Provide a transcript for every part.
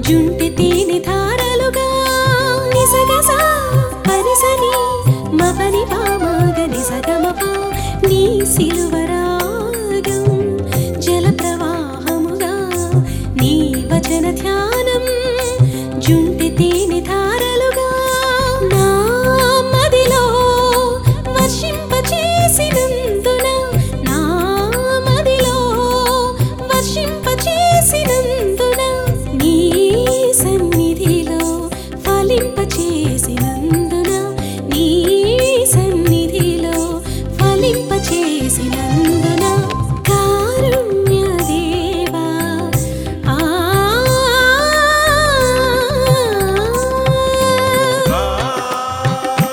జుంటి తేనె ధారలుగా నిసగస పరిసని మపని పామాగ నిసగమప నీ సిలువరాగం జల ప్రవాహముగా నీ వచన ధ్యానం జుంటి తేనె ధారలుగా నా మదిలో వర్షింపచేసినందున నా మదిలో వర్షింపచేసినందున నీ సన్నిధిలో ఫలింపచేసినందున నీ సన్నిధిలో ఫలింపచేసినందున కారుణ్య దేవా ఆ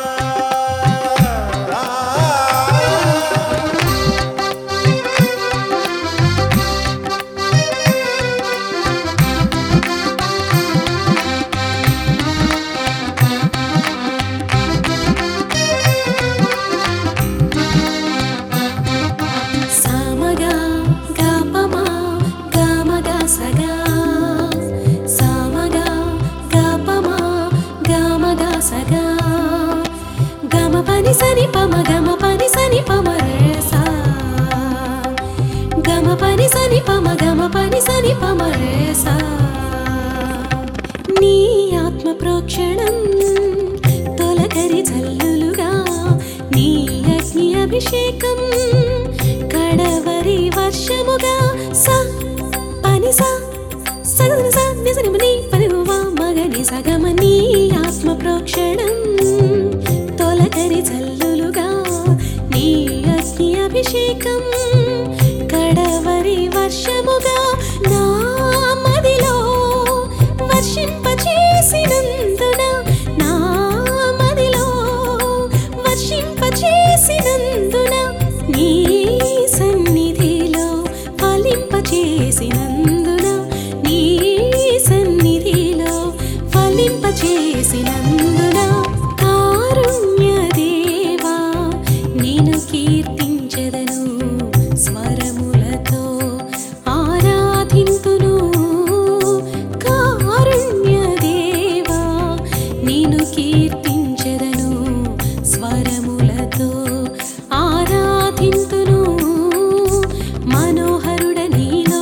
సామగా గాపమా గామగా సగా సామగా గాపమా గామగా సగా గమ పని సని పమ గమ పని సని పమ రేసా గమ పని సని పమ గమ పని సని పమ రేసా నీ ఆత్మ ప్రోక్షణం తొలకరి జల్లులుగా నీ అగ్ని అభిషేకం కడవరి వర్షముగా స పని స సగని స నిజనిమని పరివా మగని సగమ నీ ఆత్మ ప్రోక్షణం తొలకరి జల్లులుగా నీ అగ్ని అభిషేకం కడవరి వర్షముగా నా మదిలో వర్షింపచేసినందున నా మదిలో వర్షింపచేసినందున నీ సన్నిధిలో ఫలింపచేసినందున నీ సన్నిధిలో ఫలింపచేసినందున కారుణ్య దేవా నేను కీర్తించెదను స్వరములతో ఆరాధింతును కారుణ్య దేవా నేను కీర్తించెదను స్వరములతో ఆరాధింతును మనోహరుడ నీలో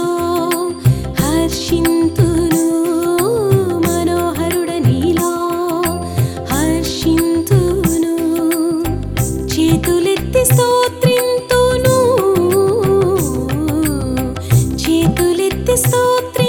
హర్షింతును మనోహరుడ నీలో హర్షింతును చేతులెత్తి స్తోత్రింతును చేతులెత్తి స్తోత్రి